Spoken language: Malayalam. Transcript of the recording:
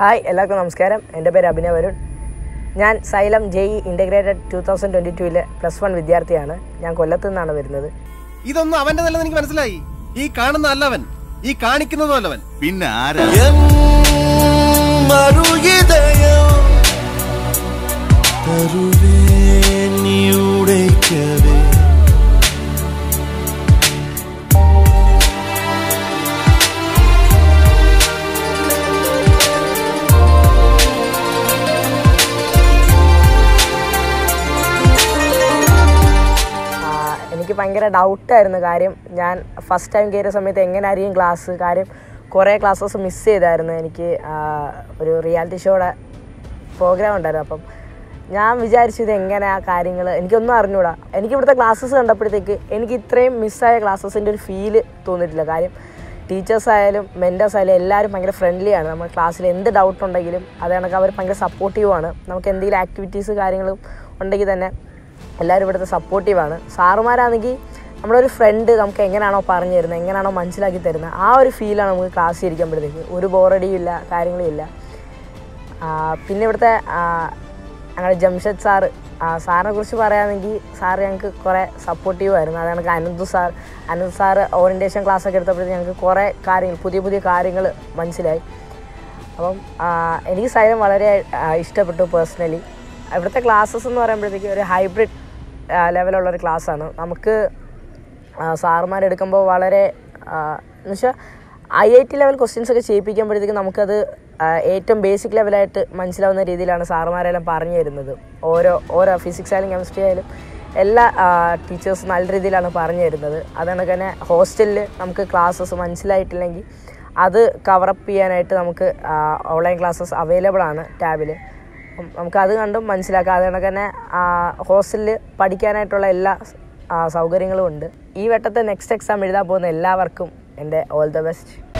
ഹായ് എല്ലാവർക്കും നമസ്കാരം എൻ്റെ പേര് അഭിനവ് വരുൺ ഞാൻ Xylem J E integrated two thousand twenty ടുവിലെ പ്ലസ് വൺ വിദ്യാർത്ഥിയാണ് ഞാൻ കൊല്ലത്തു നിന്നാണ് വരുന്നത് ഇതൊന്നും അവന്റെ നല്ലത് എനിക്ക് മനസ്സിലായി ഈ കാണുന്ന അല്ലവൻ ഈ കാണിക്കുന്നതും അല്ലവൻ പിന്നെ ആരാ മറുകിതയം തരുവേ നീ ഉടയ്ക്കവേ ആ, എനിക്ക് ഭയങ്കര ഡൗട്ടായിരുന്നു കാര്യം ഞാൻ ഫസ്റ്റ് ടൈം കയറിയ സമയത്ത് എങ്ങനെയായിരിക്കും ക്ലാസ് കാര്യം കുറേ ക്ലാസ്സസ് മിസ് ചെയ്തായിരുന്നു എനിക്ക് ആ, ഒരു റിയാലിറ്റി ഷോയുടെ പ്രോഗ്രാം ഉണ്ടായിരുന്നു അപ്പം ഞാൻ വിചാരിച്ചു ഇത് എങ്ങനെയാ കാര്യങ്ങൾ എനിക്കൊന്നും അറിഞ്ഞൂടാ എനിക്ക് ഇവിടുത്തെ ക്ലാസ്സസ് കണ്ടപ്പോഴത്തേക്ക് എനിക്ക് ഇത്രയും മിസ്സായ ക്ലാസ്സസിൻ്റെ ഒരു ഫീല് തോന്നിയിട്ടില്ല കാര്യം ടീച്ചേഴ്സ് ആയാലും മെൻറ്റേഴ്സ് ആയാലും എല്ലാവരും ഭയങ്കര ഫ്രണ്ട്ലിയാണ് നമ്മൾ ക്ലാസ്സിൽ എന്ത് ഡൗട്ട് ഉണ്ടെങ്കിലും അത് കണക്ക് അവർ ഭയങ്കര സപ്പോർട്ടീവാണ് നമുക്ക് എന്തെങ്കിലും ആക്ടിവിറ്റീസ് കാര്യങ്ങളും ഉണ്ടെങ്കിൽ തന്നെ എല്ലാവരും ഇവിടുത്തെ സപ്പോർട്ടീവാണ് സാറുമാരാണെങ്കിൽ നമ്മളൊരു ഫ്രണ്ട് നമുക്ക് എങ്ങനെയാണോ പറഞ്ഞു തരുന്നത് എങ്ങനെയാണോ മനസ്സിലാക്കി തരുന്നത് ആ ഒരു ഫീലാണ് നമുക്ക് ക്ലാസ്സിൽ ഇരിക്കുമ്പോഴത്തേക്ക് ഒരു ബോറടിയും ഇല്ല കാര്യങ്ങളും ഇല്ല ആ, പിന്നെ ഇവിടുത്തെ ആ, ഞങ്ങളുടെ ജംഷദ് സാറ് ആ, സാറിനെ കുറിച്ച് പറയുകയാണെങ്കിൽ സാർ ഞങ്ങൾക്ക് കുറേ സപ്പോർട്ടീവ് ആയിരുന്നു അത് കണക്ക് Ananthu sir Anant sir orientation class ഒക്കെ എടുത്തപ്പോഴത്തേക്ക് ഞങ്ങൾക്ക് കുറേ കാര്യങ്ങൾ പുതിയ പുതിയ കാര്യങ്ങൾ മനസ്സിലായി അപ്പം ആ, എനിക്ക് സൈലം വളരെ ആ, ഇഷ്ടപ്പെട്ടു പേഴ്സണലി ഇവിടുത്തെ ക്ലാസ്സസ് എന്ന് പറയുമ്പോഴത്തേക്ക് ഒരു ഹൈബ്രിഡ് ലെവലുള്ള ഒരു ക്ലാസ്സാണ് നമുക്ക് സാറുമാരെടുക്കുമ്പോൾ വളരെ എന്നുവെച്ചാൽ I I T level questions ഒക്കെ ചെയ്യിപ്പിക്കുമ്പോഴത്തേക്കും നമുക്കത് ആ, ഏറ്റവും ബേസിക് ലെവലായിട്ട് മനസ്സിലാവുന്ന രീതിയിലാണ് സാറുമാരെല്ലാം പറഞ്ഞു തരുന്നത് ഓരോ ഓരോ ഫിസിക്സ് ആയാലും കെമിസ്ട്രി ആയാലും എല്ലാ ടീച്ചേഴ്സും നല്ല രീതിയിലാണ് പറഞ്ഞു തരുന്നത് അതുകൊണ്ട് തന്നെ ഹോസ്റ്റലിൽ നമുക്ക് ക്ലാസ്സസ് മനസ്സിലായിട്ടില്ലെങ്കിൽ അത് കവറപ്പ് ചെയ്യാനായിട്ട് നമുക്ക് ഓൺലൈൻ ക്ലാസ്സസ് അവൈലബിൾ ആണ് ടാബിൽ അപ്പം നമുക്കത് കണ്ടും മനസ്സിലാക്കാം അതുകൊണ്ട് തന്നെ ഹോസ്റ്റലിൽ പഠിക്കാനായിട്ടുള്ള എല്ലാ ആ, സൗകര്യങ്ങളും ഉണ്ട് ഈ വട്ടത്തെ നെക്സ്റ്റ് എക്സാം എഴുതാൻ പോകുന്ന എല്ലാവർക്കും എൻ്റെ ഓൾ ദ ബെസ്റ്റ്